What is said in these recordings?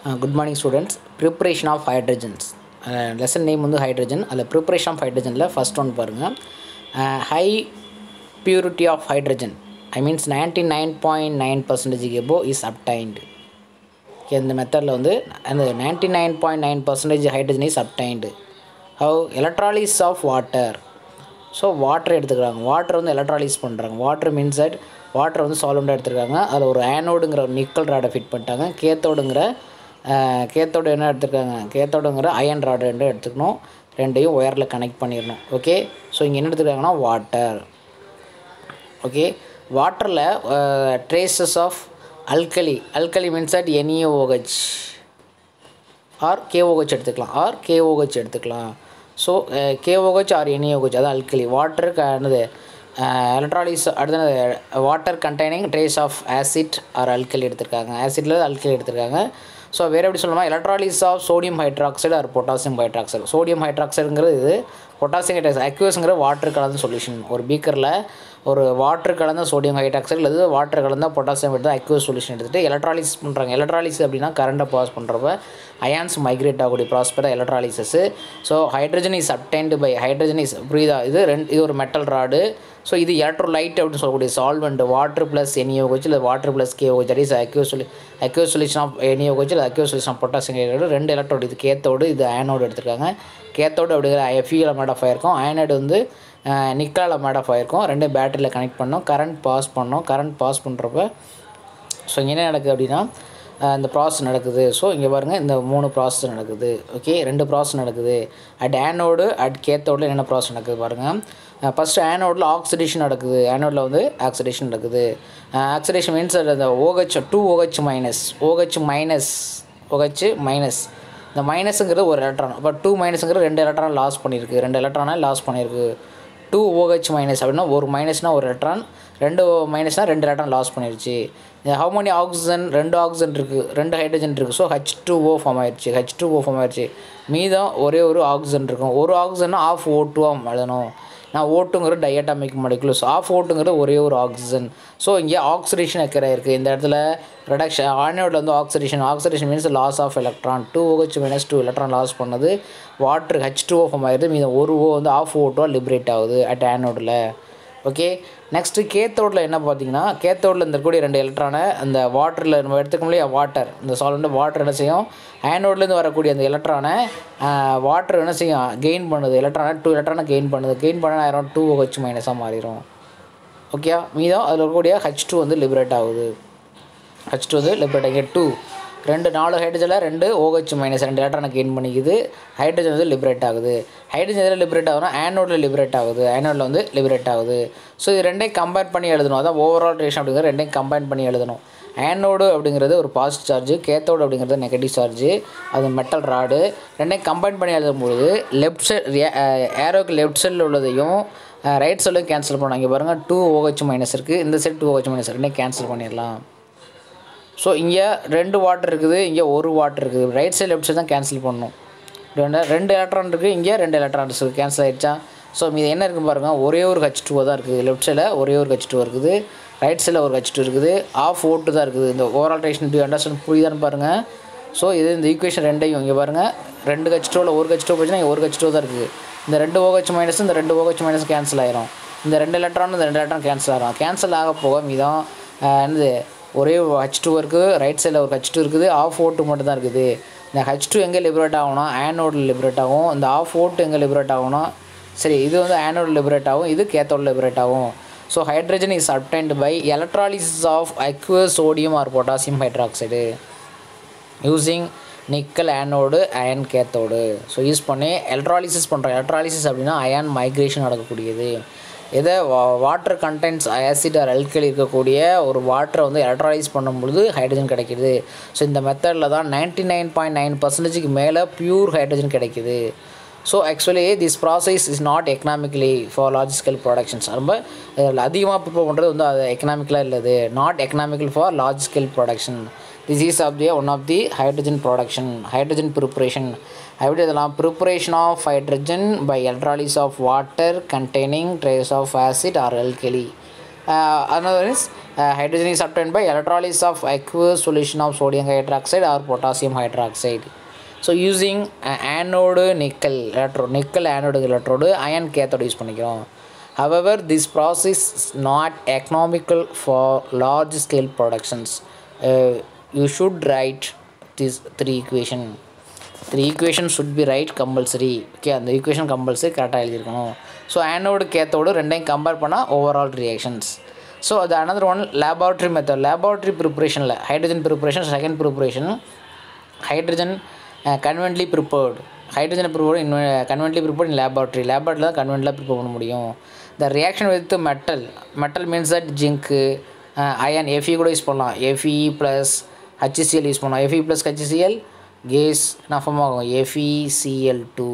good morning students preparation of hydrogens lesson name வந்து hydrogen அதில் preparation of ஹைட்ரஜனில் first one பாருங்கள் high purity of hydrogen I means ninety nine point nine percentage above is obtained இந்த மெத்தடில் வந்து அந்த ninety nine point nine percentage hydrogen is obtained how electrolysis of water so water எடுத்துக்கிறாங்க water வந்து electrolysis பண்ணுறாங்க water means that water வந்து சாலண்டாக எடுத்துருக்காங்க அதில் ஒரு ஆனோடுங்கிற ஒரு நிக்கல் ராடை ஃபிட் பண்ணிட்டாங்க கேத்தோடுங்கிற கேத்தோடு என்ன எடுத்துருக்காங்க கேத்தோடுங்கிற அயன் ராடு ரெண்டும் எடுத்துக்கணும் ரெண்டையும் ஒயரில் கனெக்ட் பண்ணிடணும் ஓகே ஸோ இங்கே என்ன எடுத்துருக்காங்கன்னா வாட்டர் ஓகே வாட்டரில் traces of alkali alkali means at NaOH or KOH எடுத்துக்கலாம் ஆர் கேஓஹெச் எடுத்துக்கலாம் ஸோ கேஓஹெச் ஆர் என்இஓஹெச் அதான் அல்கலி வாட்டருக்கு என்னது எலக்ட்ராலிஸ் அடுத்தது water containing trace of acid or alkali எடுத்திருக்காங்க ஆசிட்டில் அல்கலி எடுத்திருக்காங்க ஸோ வேறு எப்படி சொல்லணுமா electrolysis of sodium hydroxide or potassium hydroxide sodium ஹைட்ராக்சைடுங்கிறது இது பொட்டாசியம் ஹைட்ராக்சைடு அக்யூஸ்ங்கிற வாட்டர் கலந்த சொல்யூஷன் ஒரு பீக்கரில் ஒரு வாட்டர் கலந்த சோடியம் ஹைட்ராக்சைடு அல்லது வாட்டர் கலந்த பொட்டாசியம் எடுத்து அக்யூஸ் சொல்யூஷன் எடுத்துகிட்டு எலக்ட்ராலிஸ் பண்ணுறாங்க எலக்ட்ராலிஸ் அப்படின்னா கரண்ட்டை பாஸ் பண்ணுறப்ப அயான்ஸ் மைக்ரேட் ஆகக்கூடிய prospect electrolysis so hydrogen is obtained by hydrogen is புரியுதா இது ரெண்டு இது ஒரு மெட்டல் ராடு ஸோ இது எலக்ட்ரோலைட் அப்படின்னு சொல்லக்கூடிய சால்வெண்ட் வாட்டர் ப்ளஸ் எனியோகோச்சு இல்லை water plus KOH that is aqueous சொல்லி அக்யூஸ் சொல்யூஷன் ஆஃப் எனியோகோச் இல்லை அக்யூஸ் சொல்யூஷன் ஆஃப் பொட்டாசியம் ரெண்டு எலக்ட்ரோடு இது கேத்தோடு இது அயனோடு எடுத்திருக்காங்க கேத்தோடு அப்படிங்கிற எஃபியில் மேட் ஆஃப் ஆயிருக்கும் அயனைடு வந்து நிக்கலால் மேட் ஆஃப் ஆயிருக்கும் ரெண்டு பேட்டரியில் கனெக்ட் பண்ணோம் கரண்ட் பாஸ் பண்ணோம் கரண்ட் பாஸ் பண்ணுறப்ப ஸோ இங்கே என்ன நடக்குது அப்படின்னா இந்த ப்ராசஸ் நடக்குது ஸோ இங்கே பாருங்கள் இந்த மூணு ப்ராசஸ் நடக்குது ஓகே ரெண்டு ப்ராசஸ் நடக்குது அட் ஆனோடு அட் கேத்தோடில் என்ன ப்ராசஸ் நடக்குது பாருங்கள் ஃபஸ்ட்டு ஆனோடில் ஆக்சிடேஷன் நடக்குது ஆனோடில் வந்து ஆக்சிடேஷன் நடக்குது ஆக்சிடேஷன் மீன்ஸ் அந்த OH two OH minus OH minus OH minus இந்த மைனஸுங்கிறது ஒரு எலக்ட்ரான் அப்போ டூ மைனஸுங்கிறது ரெண்டு எலக்ட்ரான் லாஸ் பண்ணியிருக்கு ரெண்டு எலக்ட்ரானை லாஸ் பண்ணியிருக்கு டூ ஓஹெச் மைனஸ் அப்படின்னா ஒரு மைனஸ்னால் ஒரு எலக்ட்ரான் ரெண்டு மைனஸ்னால் ரெண்டு எலக்ட்ரான் லாஸ் பண்ணிருச்சு ஹவு மணி ஆக்சிஜன் ரெண்டு ஆக்சிஜன் இருக்குது ரெண்டு ஹைட்ரஜன் இருக்குது so H two O form ஆயிடுச்சு ஹச் டூ ஓ ஃபார்ம் ஆயிடுச்சு மீதம் ஒரே ஒரு ஆக்சிஜன் இருக்கும் ஒரு ஆக்சிஜன் ஆஃப் ஓ டூவாக எழுதணும் நான் ஓட்டுங்கிற டயட்டாமிக் மாலிகுலஸ் ஆஃப் ஓட்டுங்கிற ஒரே ஒரு ஆக்சிஜன் ஸோ இங்கே ஆக்சிடேஷன் எக்கர் இருக்குது இந்த இடத்துல ரிடக்ஷன் ஆனோடில் வந்து oxidation oxidation means loss of electron two OH minus two electron loss பண்ணது water H two O form ஆகிடுது மீதம் ஒரு ஓ வந்து ஆஃப் ஓ டூவாக லிபரேட் ஆகுது அட் ஆனோடில் ஓகே நெக்ஸ்ட்டு கேத்தோடில் என்ன பார்த்தீங்கன்னா கேத்தோடில் இருக்கக்கூடிய ரெண்டு எலக்ட்ரானை அந்த வாட்டரில் நம்ம எடுத்துக்க முடியாது வாட்டர் இந்த சால்வெண்ட் வாட்டர் என்ன செய்யும் ஆனோட்லேருந்து வரக்கூடிய அந்த எலக்ட்ரானை வாட்டர் என்ன செய்யும் கெயின் பண்ணுது எலக்ட்ரானை டூ எலக்ட்ரானை கெயின் பண்ணுது கெயின் பண்ண ஆயிரம் டூ ஹெச் மைனஸாக மாறிடும் ஓகே மீதம் அதில் இருக்கக்கூடிய ஹச் டூ வந்து லிபரேட் ஆகுது ஹச் டூ வந்து லிபரேட் ஆகி டூ ரெண்டு நாலு ஹைட்ரஜனில் ரெண்டு ஓஹெச் மைனஸ் ரெண்டு எலக்ட்ரானை கெயின் பண்ணிக்குது ஹைட்ரஜன் வந்து லிபரேட் ஆகுது ஹைட்ரஜன் எதில் லிபரேட் ஆகுதுன்னா ஆனோடில் லிபரேட் ஆகுது ஆனோடில் வந்து லிபரேட் ஆகுது ஸோ இது ரெண்டையும் கம்பைன் பண்ணி எழுதணும் அதான் ஓவரால் ரேஷன் அப்படிங்கிற ரெண்டையும் கம்பைன் பண்ணி எழுதணும் ஆனோடு அப்படிங்கிறது ஒரு பாசிட்டிவ் சார்ஜ் கேத்தோடு அப்படிங்கிறது நெகட்டிவ் சார்ஜ் அது மெட்டல் ராடு ரெண்டையும் கம்பைன் பண்ணி எழுதும்போது லெஃப்ட் சைட் ஏரோக்கு லெஃப்ட் சைடில் உள்ளதையும் ரைட் சைடில் கேன்சல் பண்ணலாம் இங்கே பாருங்கள் டூ ஓஹெச் மைனஸ் இருக்குது இந்த சைடு டூ ஓஹெச் மைனஸ் ரெண்டையும் கேன்சல் பண்ணிடலாம் ஸோ இங்கே ரெண்டு வாட்டர் இருக்குது இங்கே ஒரு வாட்டர் இருக்குது ரைட் சைடு லெஃப்ட் சைடு தான் கேன்சல் பண்ணணும் ரெண்டு ரெண்டு எலக்ட்ரான் இருக்குது இங்கே ரெண்டு எலக்ட்ரான்ஸ் இருக்குது கேன்சல் ஆகிடுச்சா ஸோ மீது என்ன இருக்குது பாருங்கள் ஒரே ஒரு ஹச் டூ தான் இருக்குது லெஃப்ட் சைடில் ஒரே ஒரு ஹச் டூ இருக்குது ரைட் சைடில் ஒரு ஹச் டூ இருக்குது ஆஃப் ஓட்டு தான் இருக்குது இந்த ஓவரால் ரேஷன் டூ அண்டர்ஸ்டாண்ட் புரியுதான்னு பாருங்கள் ஸோ இது இந்த ஈக்குவேஷன் ரெண்டையும் இங்கே பாருங்கள் ரெண்டு ஹச் டூவில் ஒரு ஹச் டூ போச்சுன்னா ஒரு ஹச் டூ தான் இருக்குது இந்த ரெண்டு ஓஹெச் மைனஸ் இந்த ரெண்டு ஓஹெச் மைனஸ் கேன்சல் ஆயிரும் இந்த ரெண்டு எலக்ட்ரான் இந்த ரெண்டு எலக்ட்ரான் கேன்சல் ஆகிரும் கேன்சல் ஆக போக மீதம் என்னது ஒரே ஹச் டூ இருக்குது ரைட் சைடில் ஒரு ஹச் டூ இருக்குது ஆஃப் ஓட்டு மட்டும் தான் இருக்குது இந்த ஹச் டூ எங்கே லிபரேட் ஆகும்னா ஆனோடில் லிபரேட் ஆகும் இந்த ஆஃப் ஓட்டு எங்கே லிபரேட் ஆகும்னா சரி இது வந்து ஆனோடு லிபரேட் ஆகும் இது கேத்தோட லிபரேட் ஆகும் so hydrogen is obtained by electrolysis of aqueous sodium or potassium hydroxide using nickel anode iron cathode so use பண்ணி எலக்ட்ராலிசிஸ் பண்ணுறோம் எலக்ட்ராலிசிஸ் அப்படின்னா அயன் மைக்ரேஷன் நடக்கக்கூடியது எதை வா water contents acid or alkali இருக்கக்கூடிய ஒரு வாட்டரை வந்து எலக்ட்ராலைஸ் பண்ணும்பொழுது ஹைட்ரஜன் கிடைக்கிது ஸோ இந்த மெத்தடில் தான் நைன்ட்டி நைன் பாயிண்ட் நைன் பர்சன்டேஜுக்கு மேலே பியூர் ஹைட்ரஜன் கிடைக்கிது so actually this process is not economically for large scale productions ரொம்ப அதிகமாக ப்ரிப்பேர் பண்ணுறது வந்து அது எக்கனாமிக்கலாக இல்லது not economical for large scale production this is of the one of the hydrogen production hydrogen preparation எப்படி இதெல்லாம் preparation of hydrogen by electrolysis of water containing trace of acid or alkali another is hydrogen is obtained by electrolysis of aqueous solution of sodium hydroxide or potassium hydroxide so using anode nickel electrode nickel anode electrode iron cathode use பண்ணிக்கிறோம் however this process is not economical for large scale productions you should write this three equation three equation should be write compulsory okay அந்த equation compulsory கரெக்டாக எழுதியிருக்கணும் so anode cathode ரெண்டையும் compare பண்ணால் overall reactions so அது another one laboratory method laboratory ப்ரிப்பரேஷனில் hydrogen preparation second preparation hydrogen conveniently prepared ஹைட்ரஜனை prepared இன்னும் கன்வென்ட்லி prepared இன் laboratory லேபார்ட்டில் தான் கன்வென்ட்லாம் ப்ரிப்பேர் பண்ண முடியும் the reaction with metal metal means that zinc iron Fe கூட யூஸ் பண்ணலாம் எஃப்இ ப்ளஸ் ஹச்சிசிஎல் யூஸ் பண்ணலாம் Fe plus HCl gas என்ன ஃபார்ம் ஆகும் FeCl two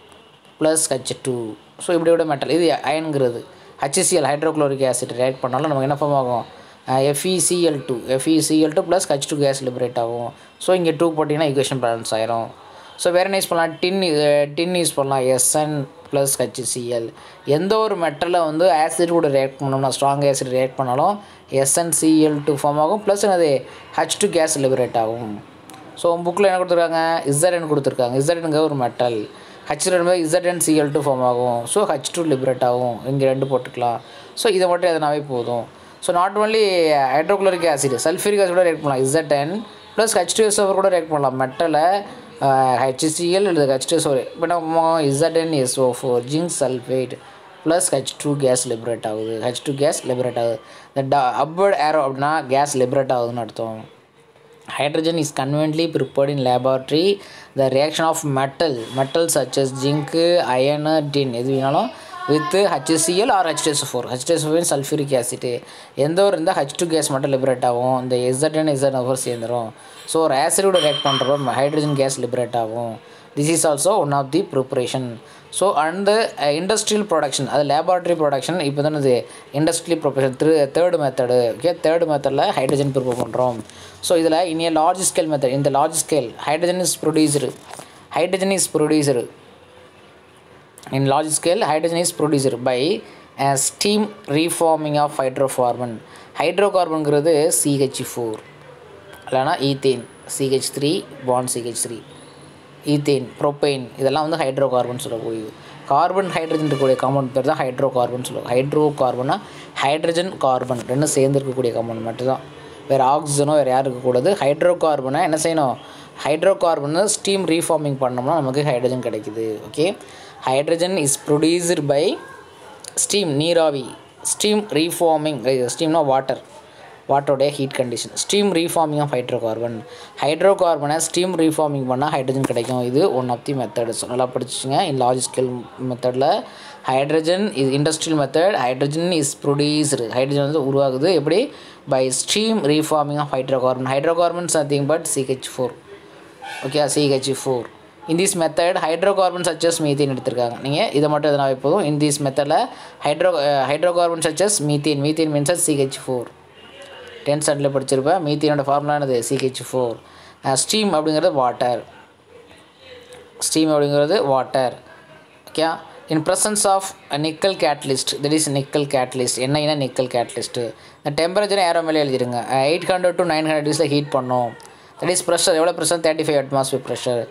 plus H two so இப்படி விட மெட்டல் இது அயனுங்கிறது ஹச்சிசிஎல் ஹைட்ரோக்ளோரிக் ஆசிட் ரியாக்ட் பண்ணாலும் நமக்கு என்ன ஃபார்ம் ஆகும் FeCl two FeCl two plus H two gas liberate ஆகும் ஸோ இங்கே டூ போட்டிங்கன்னா ஈக்குவேஷன் பேலன்ஸ் ஆயிரும் ஸோ வேறு என்ன யூஸ் பண்ணலாம் டின் டின் யூஸ் பண்ணலாம் எஸ்என் ப்ளஸ் ஹச்சிசிஎல் எந்த ஒரு மெட்டலை வந்து ஆசிட் கூட ரியாக்ட் பண்ணோம்னா ஸ்ட்ராங் ஆசிட் ரியாக்ட் பண்ணாலும் எஸ்என்சிஎல் டூ ஃபார்ம் ஆகும் ப்ளஸ் என்னது ஹச் டூ கேஸ் லிபரேட் ஆகும் ஸோ புக்கில் என்ன கொடுத்துருக்காங்க இசட்என் கொடுத்துருக்காங்க இசட்எனுங்க ஒரு மெட்டல் ஹச் ரெண்டு இசட்என் சிஎல் டூ ஃபார்ம் ஆகும் ஸோ ஹச் டூ லிபரேட் ஆகும் இங்கே ரெண்டு போட்டுக்கலாம் ஸோ இதை மட்டும் எதனாவே போதும் so not only hydrochloric acid sulphuric acid கூட ரியாக்ட் பண்ணலாம் z n plus H two SO four கூட ரியாக்ட் பண்ணலாம் மெட்டலை ஹெச்சிசிஎல் இல்லை ஹச் டூ எஸ்ஓ இப்போ நம்ம Zn SO four zinc sulphate plus H two gas liberate ஆகுது ஹெச் டூ கேஸ் லிபரேட் ஆகுது இந்த அப்வர்ட் ஏரோ அப்படின்னா கேஸ் லிபரேட் ஆகுதுன்னு அர்த்தம் hydrogen is conveniently prepared in laboratory the reaction of metal metals such as zinc iron tin எது வேணாலும் with HCl or H two S four H two S four sulphuric acid எந்த ஒரு இருந்தால் ஹெச் டூ கேஸ் மட்டும் liberate ஆகும் இந்த எஸ்எட்னு எஸ்எட் ஃபோர் சேர்ந்துடும் ஸோ ஒரு ஆசிடோட ரியாக்ட் பண்ணுறப்போ ஹைட்ரஜன் கேஸ் லிபரேட் ஆகும் this is also one of the preparation so அந்த இண்டஸ்ட்ரியல் ப்ரொடக்ஷன் அது லேபார்ட்ரி ப்ரொடக்ஷன் இப்போ தானே இது industrial production three third method okay third மெத்தடில் ஹைட்ரஜன் ப்ரிப்பேர் பண்ணுறோம் ஸோ இதில் இனி லார்ஜ் ஸ்கேல் மெத்தட் இந்த large scale hydrogen is produced hydrogen is produced in large scale hydrogen is produced by a steam reforming of hydrocarbon ஹைட்ரோகார்பனுங்கிறது CH four இல்லைனா ethane CH three bond CH three ethane propane இதெல்லாம் வந்து hydrocarbon சொல்லக்கூடியது carbon hydrogen இருக்கக்கூடிய compound பேர் தான் hydrocarbon சொல்லுவாங்க ஹைட்ரோ கார்பனா ஹைட்ரஜன் கார்பன் ரெண்டும் சேர்ந்து இருக்கக்கூடிய காம்பவுண்ட் மட்டும்தான் வேறு ஆக்சிஜனோ வேறு யாரும் இருக்கக்கூடாது ஹைட்ரோ கார்பனை என்ன செய்யணும் ஹைட்ரோ கார்பனை ஸ்டீம் ரீஃபார்மிங் பண்ணோம்னா நமக்கு ஹைட்ரஜன் கிடைக்குது okay hydrogen is produced by steam நீராவி ஸ்டீம் ரீஃபார்மிங் ஸ்டீம்னா வாட்டர் வாட்டருடைய heat condition steam reforming of hydrocarbon ஹைட்ரோ கார்பனை ஸ்டீம் ரீஃபார்மிங் பண்ணால் ஹைட்ரஜன் கிடைக்கும் இது ஒன் ஆஃப் தி மெத்தட்ஸ் நல்லா படிச்சுங்க இன் லார்ஜ் ஸ்கேல் மெத்தடில் hydrogen is industrial method hydrogen is produced hydrogen வந்து உருவாகுது எப்படி by steam reforming of hydrocarbon hydrocarbons nothing but CH four okay CH four in this method hydro hydrocarbon such as methane எடுத்திருக்காங்க நீங்கள் இதை மட்டும் எதனா போதும் இன் திஸ் மெத்தடில் hydro hydrocarbon such as methane methane means CH four tenth ஸ்டாண்டர்டில் படிச்சிருப்பேன் மீத்தேனோட ஃபார்முலா என்னது சிஹெச் ஃபோர் ஸ்டீம் அப்படிங்கிறது வாட்டர் ஸ்டீம் அப்படிங்கிறது water okay in presence of nickel catalyst that is nickel catalyst என்னைனா நிக்கல் கேட்லிஸ்ட்டு இந்த temperature arrow மேலே எழுதிருங்க eight hundred to nine hundred டிகிரிஸில் ஹீட் பண்ணோம் தட் இஸ் ப்ரெஷர் எவ்வளோ pressure thirty five atmosphere pressure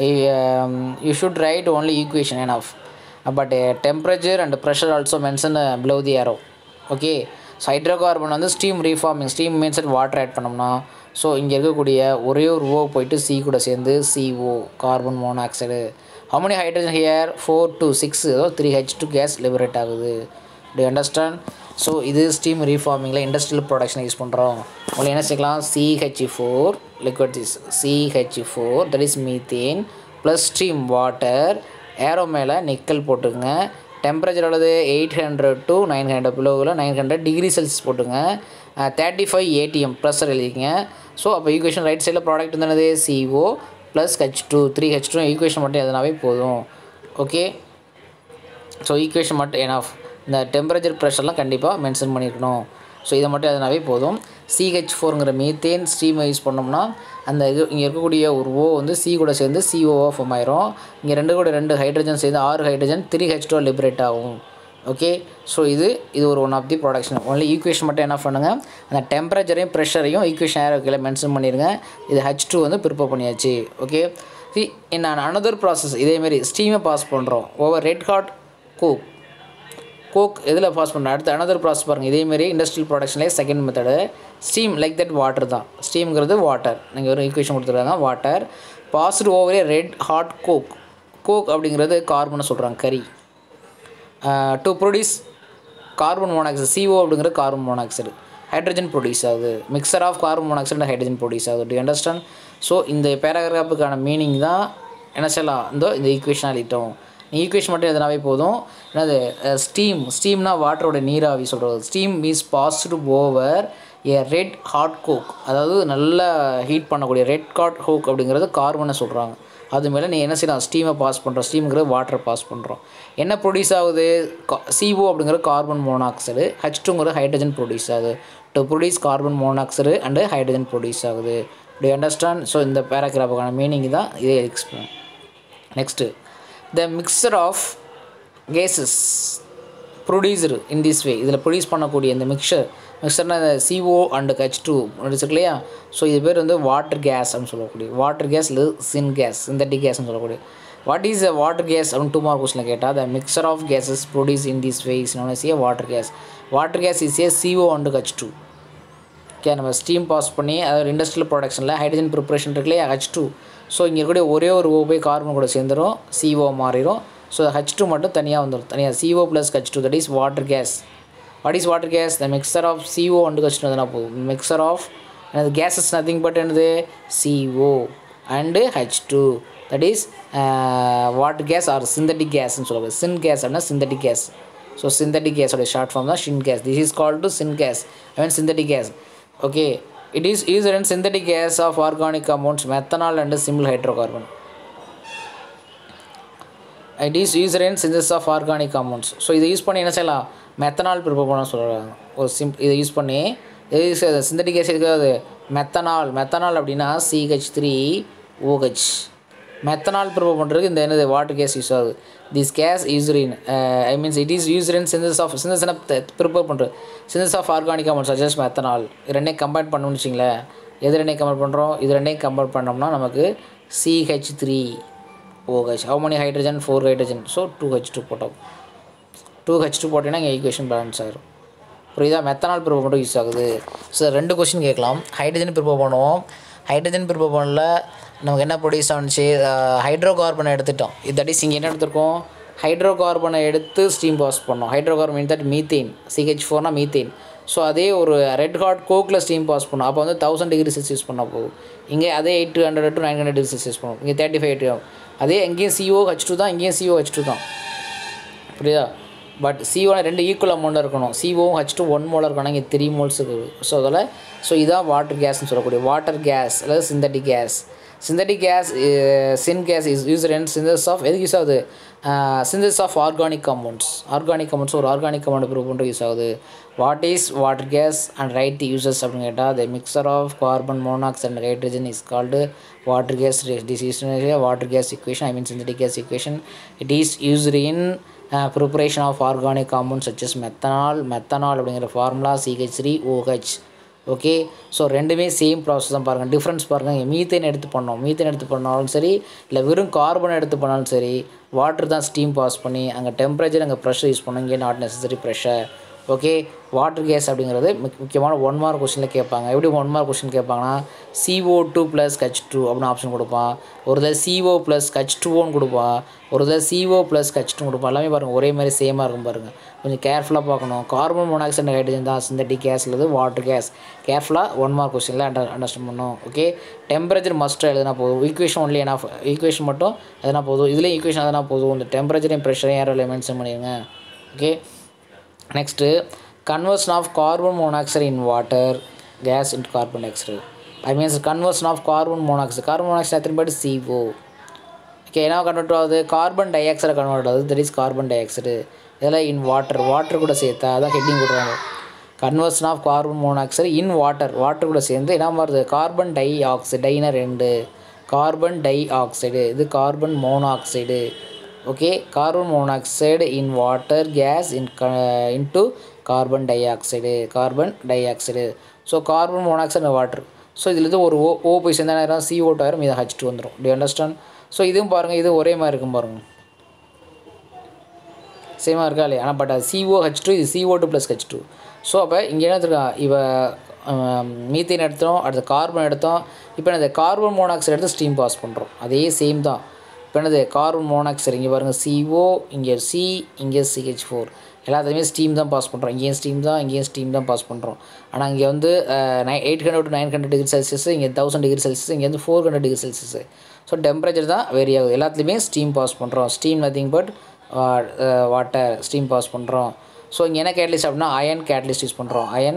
you should write only equation enough but temperature and pressure also mention below the arrow okay so hydrocarbon வந்து steam reforming steam means water add பண்ணோம்னா so இங்கே இருக்கக்கூடிய ஒரே ஒரு O போயிட்டு C கூட சேர்ந்து CO carbon monoxide how many hydrogen here four to six ஏதோ three H two gas liberate ஆகுது டு அண்டர்ஸ்டாண்ட் ஸோ இது ஸ்டீம் ரீஃபார்மிங்கில் இண்டஸ்ட்ரியல் ப்ரொடக்ஷன் யூஸ் பண்ணுறோம் உங்களுக்கு என்ன செய்யலாம் CH four liquid is CH four that is methane plus steam water arrow மேலே nickel போட்டுங்க டெம்பரேச்சர் எவ்வளவு eight hundred to nine hundred பிலோவில் நைன் ஹண்ட்ரட் டிகிரி செல்சியஸ் போட்டுங்க தேர்ட்டி ஃபைவ் ஏடிஎம் ப்ரெஷர் எழுதிங்க ஸோ அப்போ ஈக்குவேஷன் ரைட் சைடில் product என்னது CO plus H two three H two equation மட்டும் எதனாவே போதும் ஓகே ஸோ ஈக்குவேஷன் மட்டும் எனாஃப் இந்த டெம்பரேச்சர் ப்ரெஷர்லாம் கண்டிப்பாக மென்ஷன் பண்ணியிருக்கணும் ஸோ இதை மட்டும் எதனாவே போதும் சிஹெச் ஃபோருங்கிற மீத்தேன் ஸ்டீமை யூஸ் பண்ணோம்னா அந்த இது இங்கே இருக்கக்கூடிய ஒரு ஓ வந்து சி கூட சேர்ந்து சிஓஓ ஃபார்ம் ஆயிரும் இங்கே ரெண்டு கூட ரெண்டு ஹைட்ரஜன் சேர்ந்து ஆறு hydrogen three H two liberate ஆகும் ஓகே ஸோ இது இது ஒரு one of the production only equation மட்டும் என்ன பண்ணுங்கள் அந்த டெம்பரேச்சரையும் ப்ரெஷரையும் ஈக்குவேஷன் யார் கீழே மென்ஷன் பண்ணிடுங்க இது ஹச் டூ வந்து ப்ரிப்பேர் பண்ணியாச்சு okay C in another process இதேமாரி ஸ்டீமை பாஸ் பண்ணுறோம் over red hot coke coke எதில் பாஸ் பண்ணுறோம் அடுத்து அனதர் ப்ராசஸ் பாருங்கள் இதேமாரி இண்டஸ்ட்ரியல் ப்ரொடக்ஷன்லேயே second method steam like that water தான் ஸ்டீம்ங்கிறது வாட்டர் நீங்கள் ஒரு ஈக்குவேஷன் கொடுத்துருக்காங்க வாட்டர் பாஸ்டு ஓவரே ரெட் ஹாட் கோக் கோக் அப்படிங்கிறது கார்பனை சொல்கிறாங்க கறி to produce carbon monoxide CO அப்படிங்கிறது கார்பன் மோனாக்சைடு ஹைட்ரஜன் ப்ரொடியூஸ் ஆகுது mixture of carbon monoxide hydrogen produce ஆகுது டு அண்டர்ஸ்டாண்ட் ஸோ இந்த பேராகிராஃபுக்கான மீனிங் தான் என்ன செய்யலாம் இந்த இந்த ஈக்குவேஷன் எழுதிட்டோம் நீ ஈக்குவேஷன் மட்டும் எதனாவே போதும் என்னது ஸ்டீம் ஸ்டீம்னா வாட்டரோட நீராவி சொல்கிறது steam means passed over a red hot coke அதாவது நல்லா ஹீட் பண்ணக்கூடிய ரெட் ஹாட் கோக் அப்படிங்கிறது கார்பனை சொல்கிறாங்க அது மேலே நீ என்ன செய்யலாம் ஸ்டீமை பாஸ் பண்ணுறோம் ஸ்டீமுங்கிறது வாட்டரை பாஸ் பண்ணுறோம் என்ன ப்ரொடியூஸ் ஆகுது சிஓ அப்படிங்கிற கார்பன் மோனாக்சைடு ஹச் டூங்கிறது ஹைட்ரஜன் ப்ரொடியூஸ் ஆகுது to produce carbon monoxide and hydrogen produce ஆகுது டு அண்டர்ஸ்டாண்ட் ஸோ இந்த பேராகிராஃபுக்கான மீனிங் தான் இதே explain next the mixture of gases producer in this way இதில் ப்ரொடியூஸ் பண்ணக்கூடிய இந்த மிக்சர் மிக்சர்னா இந்த சிஓ அண்டு ஹச் டூ இருக்கு இல்லையா ஸோ இது பேர் வந்து வாட்டர் கேஸ் அப்படின்னு சொல்லக்கூடிய வாட்டர் கேஸ் இல்லை சின் கேஸ் சிந்தட்டிக் கேஸ்னு சொல்லக்கூடிய what is a water gas அப்படின்னு டூ மார்க் கொஸ்டினில் கேட்டால் the mixture of gases produce in this way is known as a water gas water gas is a CO and H two okay நம்ம steam pass பண்ணி அதாவது industrial ப்ரொடக்ஷனில் hydrogen preparation இருக்கு இல்லையா H two so இங்கே இருக்கக்கூடிய ஒரே ஒரு ஓ போய் கார்பன் கூட சேர்ந்துடும் சிஓ மாறிடும் ஸோ ஹச் டூ மட்டும் தனியாக வந்துடும் தனியாக CO plus H two that is water gas what is water gas the mixture of CO and H two எதுனா போகும் மிக்சர் ஆஃப் எனது கேஸஸ் நத்திங் பட் என்னது CO and H two that is water gas or synthetic கேஸ்ன்னு சொல்லுவாங்க syn gas அப்படின்னா synthetic gas so synthetic கேஸோட short form தான் syn gas this is called to syn gas I mean synthetic gas okay it is used in synthetic gas of organic compounds methanol and simple hydrocarbon it is used in synthesis of organic compounds so இதை use பண்ணி என்ன செய்யலாம் methanol prepare பண்ண சொல்கிறாங்க ஒரு sim இதை use பண்ணி இது சிந்தட்டிக் கேஸ் இருக்காது மெத்தனால் மெத்தனால் அப்படின்னா CH three OH methanol prepare பண்ணுறதுக்கு இந்த என்னது வாட்டர் கேஸ் யூஸ் ஆகுது this gas used in I means it is used in synthesis of synthesis prepare பண்ணுறது synthesis of organic amount suggest methanol இது ரெண்டையும் கம்பைன் பண்ணணும்னு வச்சிங்களேன் எது ரெண்டையும் கம்பைன் பண்ணுறோம் இது ரெண்டையும் கம்பைன் பண்ணோம்னா நமக்கு CH three OH how many hydrogen four hydrogen so two H two போட்டோம் டூ ஹெச் டூ போட்டிங்கன்னா இங்கே ஈக்குவேஷன் பேலன்ஸ் ஆயிரும் புரியுதா மெத்தனால் ப்ரிப்பேர் மட்டும் யூஸ் ஆகுது ஸோ ரெண்டு கொஸ்டின் கேட்கலாம் ஹைட்ரஜன் ப்ரிப்பேர் பண்ணுவோம் ஹைட்ரஜன் ப்ரிப்பேர் பண்ணல நமக்கு என்ன ப்ரொடியூஸ் ஆனிச்சு ஹைட்ரோ கார்பனை எடுத்துட்டோம் இது தட் இஸ் இங்கே என்ன எடுத்திருக்கோம் ஹைட்ரோ கார்பனை எடுத்து ஸ்டீம் பாஸ் பண்ணோம் hydrocarbon mean that methane CH ஃபோர்னா மீத்தேன் ஸோ அதே ஒரு ரெட் ஹாட் கோக்கில் ஸ்டீம் பாஸ் பண்ணோம் அப்போ வந்து தௌசண்ட் டிகிரி செல்சியஸ் பண்ணால் போகும் இங்கே அதே eight hundred to nine hundred degree Celsius பண்ணும் இங்கே தேர்ட்டி ஃபைவ் அதே எங்கேயும் சிஓ ஹச் டூ தான் இங்கேயும் சிஓ ஹச் டூ தான் புரியுதா பட் சிஓ ரெண்டு ஈக்குவல் அமௌண்ட்டாக இருக்கணும் சிஓவும் ஹச் டூ ஒன் மோலாக இருக்கணும் இங்கே த்ரீ மோல்ஸ் இருக்குது ஸோ அதில் ஸோ இதான் வாட்டர் கேஸ்னு சொல்லக்கூடிய வாட்டர் கேஸ் அல்லது synthetic gas synthetic gas syn gas is use in synthesis of எதுக்கு யூஸ் ஆகுது synthesis of organic compounds organic compounds ஒரு ஆர்கானிக் கம்பவுண்ட் ப்ரூவ் பண்ணுறது யூஸ் ஆகுது what is water gas and write the uses அப்படின்னு கேட்டால் the mixture of carbon monoxide and hydrogen is called water gas this is water gas equation I mean synthetic gas equation it is used in uh, preparation of organic compounds such as methanol methanol அப்படிங்கிற formula CH three OH okay so ரெண்டுமே same process தான் பாருங்கள் difference பாருங்கள் methane எடுத்து பண்ணோம் methane எடுத்து பண்ணாலும் சரி இல்லை வெறும் கார்பன் எடுத்து பண்ணாலும் சரி வாட்டர் தான் ஸ்டீம் பாஸ் பண்ணி அங்கே டெம்பரேச்சர் அங்கே ப்ரெஷர் யூஸ் பண்ணோம் இங்கே not necessary pressure okay water gas அப்படிங்கிறது முக்- முக்கியமான ஒன் மார்க் கொஸ்டினில் கேட்பாங்க எப்படி ஒன் மார்க் கொஸ்டின் கேட்பாங்கன்னா CO2 two plus H two அப்படின்னு ஆப்ஷன் கொடுப்பான் ஒரு தடவை CO ப்ளஸ் ஹச் டூன்னு கொடுப்பான் ஒரு தடவை CO ப்ளஸ் ஹச் டூ கொடுப்பான் எல்லாமே பாருங்கள் ஒரே மாதிரி சேமாக இருக்கும் பாருங்கள் கொஞ்சம் கேர்ஃபுல்லாக பார்க்கணும் கார்பன் மோனாக்சைடு ஹைட்ரஜன் தான் சிந்தட்டிக் கேஸ் அல்லது வாட்டர் கேஸ் கேர்ஃபுல்லாக ஒன் மார்க் கொஸ்டினில் அண்டர் அண்டர்ஸ்டாண்ட் பண்ணணும் ஓகே டெம்பரேச்சர் மஸ்ட் எழுதுனா போதும் ஈக்குவேஷன் ஒன்லி என்ன ஈக்குவேஷன் மட்டும் எதனா போதும் இதுலேயும் ஈக்குவேஷன் எதனா போதும் இந்த டெம்பரேச்சரையும் ப்ரெஷரையும் யாரும் மென்ஷன் பண்ணிடுங்க okay next conversion of carbon monoxide in water gas into carbon di I means conversion of carbon monoxide carbon monoxide எத்தனை பேர் CO ஓகே என்ன கன்வெர்ட் ஆகுது கார்பன் டை ஆக்சைடை கன்வெர்ட் ஆகுது that is carbon dioxide இதெல்லாம் in water water கூட சேர்த்தா அதான் ஹெட்டிங் கொடுக்குறாங்க conversion of carbon monoxide in water water கூட சேர்ந்து என்ன மாறுது கார்பன் டை ஆக்சைடு டைனா ரெண்டு கார்பன் டை ஆக்சைடு இது carbon monoxide okay carbon monoxide in water gas in into carbon dioxide carbon dioxide so carbon monoxide water so இதில் இருந்து ஒரு ஓ ஓ போய் சேர்ந்தா நேரம் சி ஓட்டு ஆயிரும் இது ஹச் டூ வந்துடும் டி அண்டர்ஸ்டாண்ட் ஸோ இதுவும் பாருங்கள் இது ஒரே மாதிரி இருக்கும் பாருங்கள் சேமாக இருக்கா இல்லையா ஆனால் பட் அது சிஓ ஹெச் டூ இது CO two plus H two so அப்போ இங்கே என்ன இருக்கா இவ மீத்தேன் எடுத்தோம் அடுத்து கார்பன் எடுத்தோம் இப்போ என்னது கார்பன் மோனாக்சைடு எடுத்து ஸ்டீம் பாஸ் பண்ணுறோம் அதே சேம் தான் இப்போ என்னது கார்பன் மோனாக்சைடு இங்கே பாருங்கள் சிஓ இங்கே சி இங்கே சிஹெச் ஃபோர் எல்லாத்தையுமே ஸ்டீம் தான் பாஸ் பண்ணுறோம் இங்கேயும் ஸ்டீம் தான் இங்கேயும் ஸ்டீம் தான் பாஸ் பண்ணுறோம் ஆனால் இங்கே வந்து நை eight hundred to nine hundred degree Celsius இங்கே தௌசண்ட் டிகிரி செல்சியஸ் இங்கே வந்து four hundred degree Celsius so temperature தான் வேரி ஆகுது எல்லாத்துலேயுமே ஸ்டீம் பாஸ் பண்ணுறோம் steam nothing but water steam pass பண்ணுறோம் ஸோ இங்கே என்ன கேட்டலிஸ்ட் அப்படின்னா அயன் கேட்டலிஸ்ட் யூஸ் பண்ணுறோம் அயன்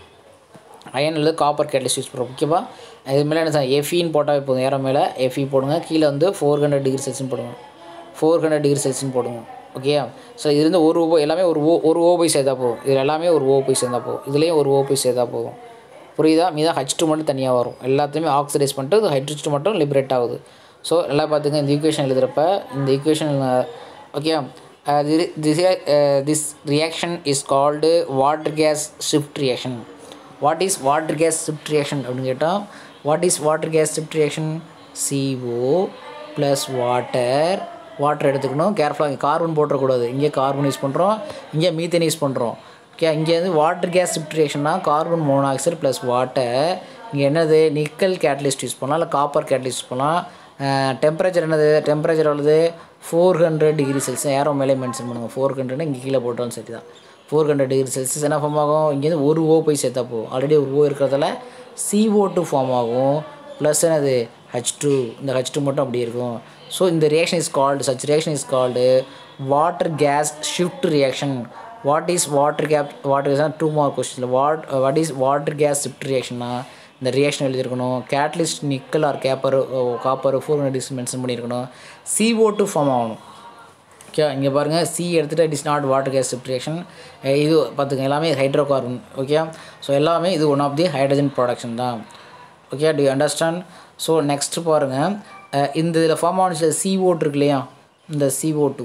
அயன் இல்லை காப்பர் கேட்டலிஸ்ட் யூஸ் பண்ணுறோம் ஓகேவா இது மேலே என்ன சார் எஃபின்னு போட்டால் போதும் ஏற மேலே எஃபி போடுங்க கீழே வந்து ஃபோர் ஹண்ட்ரட் டிகிரி செல்சியன் போடுங்க ஃபோர் ஹண்ட்ரட் டிகிரி செல்சியன் போடுங்க ஓகே ஸோ இது இருந்து ஒரு ஓ எல்லாமே ஒரு ஓ ஒரு ஓ போய் சேர்த்தா போதும் இதில் எல்லாமே ஒரு ஓ போய் சேர்ந்தா போதும் இதுலேயும் ஒரு ஓ போய் சேர்த்தா போதும் புரியுதா மீதான் ஹச் டூ மட்டும் தனியாக வரும் எல்லாத்தையுமே ஆக்சிடைஸ் பண்ணிட்டு இது ஹைட்ரஜ் டூ மட்டும் லிபரேட் ஆகுது ஸோ நல்லா பார்த்துங்க இந்த ஈக்குவேஷன் எழுதுகிறப்ப இந்த equation okay this this reaction is called water gas shift reaction what is water gas shift reaction அப்படின்னு கேட்டால் what is water gas shift reaction CO plus water water எடுத்துக்கணும் கேர்ஃபுல்லாக இங்கே கார்பன் போட்டுறக்கூடாது இங்கே கார்பன் யூஸ் பண்ணுறோம் இங்கே மீத்தேன் யூஸ் பண்ணுறோம் okay இங்கே வந்து வாட்டர் கேஸ் ஷிஃப்ட் ரியாக்ஷன்னா கார்பன் மோனாக்சைடு ப்ளஸ் வாட்டர் இங்கே என்னது நிக்கல் கேட்டலிஸ்ட் யூஸ் பண்ணலாம் இல்லை காப்பர் கேட்டலிஸ்ட் யூஸ் பண்ணலாம் டெம்பரேச்சர் என்னது டெம்பரேச்சர் எவ்வளவு four hundred degree Celsius arrow மேலே மென்ஷன் பண்ணுங்கள் ஃபோர் ஹண்ட்ரட் இங்கே கீழே போட்டாலும் சரி தான் ஃபோர் ஹண்ட்ரட் டிகிரி செல்சியஸ் என்ன ஃபார்ம் ஆகும் இங்கேருந்து ஒரு ஓ போய் சேர்த்தா போகும் ஆல்ரெடி ஒரு ஓ இருக்கிறதால சிஓ டூ ஃபார்ம் ஆகும் ப்ளஸ் என்னது ஹச் டூ இந்த ஹச் டூ மட்டும் அப்படி இருக்கும் ஸோ இந்த reaction is called such reaction is called water gas shift reaction what is water gap water two mark question what what is water gas shift reaction இந்த reaction எழுதியிருக்கணும் catalyst nickel or copper copper four hundred mention பண்ணியிருக்கணும் CO two form ஆகணும் okay இங்கே பாருங்கள் C எடுத்துகிட்டு it is not water gas reaction இது பார்த்துங்க எல்லாமே ஹைட்ரோ கார்பன் ஓகே ஸோ எல்லாமே இது one of the hydrogen production தான் okay to understand so next பாருங்கள் இந்த இதில் ஃபார்ம் ஆனிச்சு சிஓ இருக்கு இல்லையா இந்த சிஓ டூ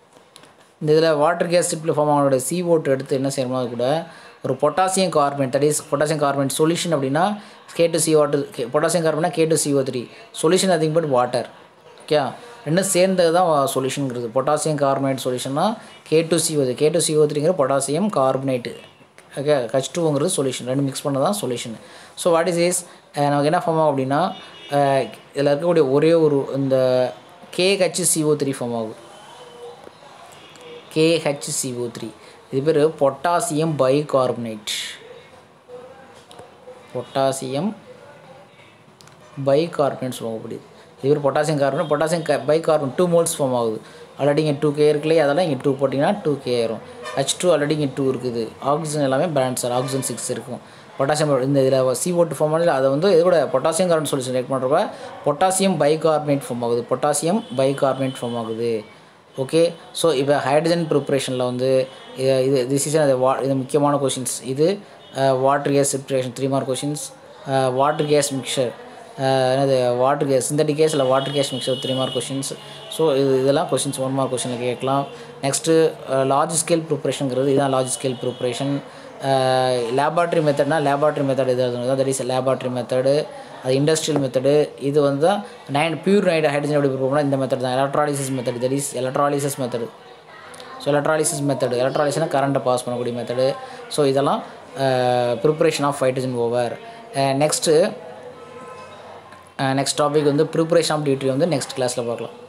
இந்த இதில் வாட்டர் கேஸ் ஸ்ட்ரிப்பில் ஃபார்ம் ஆனோட சிஓ டூ எடுத்து என்ன செய்யணும்னா அது கூட ஒரு potassium carbonate that is potassium carbonate solution அப்படின்னா K two C water potassium கார்பனா K two CO three solution nothing but water okay ரெண்டும் சேர்ந்தது தான் சொல்யூஷனுங்கிறது பொட்டாசியம் கார்பனேட் சொல்யூஷன்னா K two CO K two CO த்ரீங்கிற பொட்டாசியம் கார்பனேட்டு ஓகே ஹச் டூங்கிறது solution ரெண்டு மிக்ஸ் பண்ண தான் solution so what is is நமக்கு என்ன ஃபார்ம் ஆகும் அப்படின்னா இதில் இருக்கக்கூடிய ஒரே ஒரு இந்த கேஹெச் சிஓ த்ரீ ஃபார்ம் ஆகும் கேஹெச்சிஓ த்ரீ இது பேர் பொட்டாசியம் பைகார்பனேட் பொட்டாசியம் பைகார்பனேட் சொல்லுவாங்க அப்படி இது பேர் potassium carbonate potassium bicarbon two moles form ஆகுது ஆல்ரெடி இங்கே டூ கே இருக்குல்லையே அதெல்லாம் இங்கே டூ போட்டிங்கன்னா டூ கே ஆயிரும் ஹச் டூ ஆல்ரெடி இங்கே டூ இருக்குது ஆக்சிஜன் எல்லாமே பேலன்ஸ் சார் ஆக்சிஜன் சிக்ஸ் இருக்கும் பொட்டாசியம் இந்த இதில் சி ஓட்டு ஃபார்ம் பண்ணல அதை வந்து இது கூட பொட்டாசியம் கார்பன் சொல்யூஷன் ரெக்ட் பண்ணுறப்ப பொட்டாசியம் பைகார்பனேட் ஃபார்ம் ஆகுது பொட்டாசியம் பைகார்பனேட் ஃபார்ம் ஆகுது ஓகே ஸோ இப்போ ஹைட்ரஜன் ப்ரிப்ரேஷனில் வந்து இது இது திஸ் இஸ் அது வா இது முக்கியமான கொஷின்ஸ் இது water gas preparation three mark questions water gas mixture என்னது வாட்டர் கேஸ் சிந்தட்டிக் கேஸ் இல்லை water gas mixture three mark questions so இது இதெல்லாம் கொஷின்ஸ் ஒன் மார்க் கொஷினில் கேட்கலாம் நெக்ஸ்ட்டு லார்ஜ் ஸ்கேல் ப்ரிப்ரேஷனுங்கிறது இதுதான் லார்ஜ் ஸ்கேல் ப்ரிப்ரேஷன் லேபார்ட்ரி மெத்தட்னா லேபார்ட்ரி மெத்தட் இது எழுதணும் தட் இஸ் லேபார்ட்ரி மெத்தடு அது இண்டஸ்ட்ரியல் மெத்தடு இது வந்து தான் நைன் பியூர் நைட் ஹைட்ரஜன் எப்படி ப்ரிப்பேர் இந்த மெத்தட் தான் electrolysis method that is electrolysis method so electrolysis method எலக்ட்ராலிசிஸ்னால் கரண்ட்டை பாஸ் பண்ணக்கூடிய மெத்தடு ஸோ இதெல்லாம் preparation of hydrogen over next next topic வந்து ப்ரிப்ரேஷன் ஆஃப் டியூட்டி வந்து நெக்ஸ்ட் கிளாஸில் பார்க்கலாம்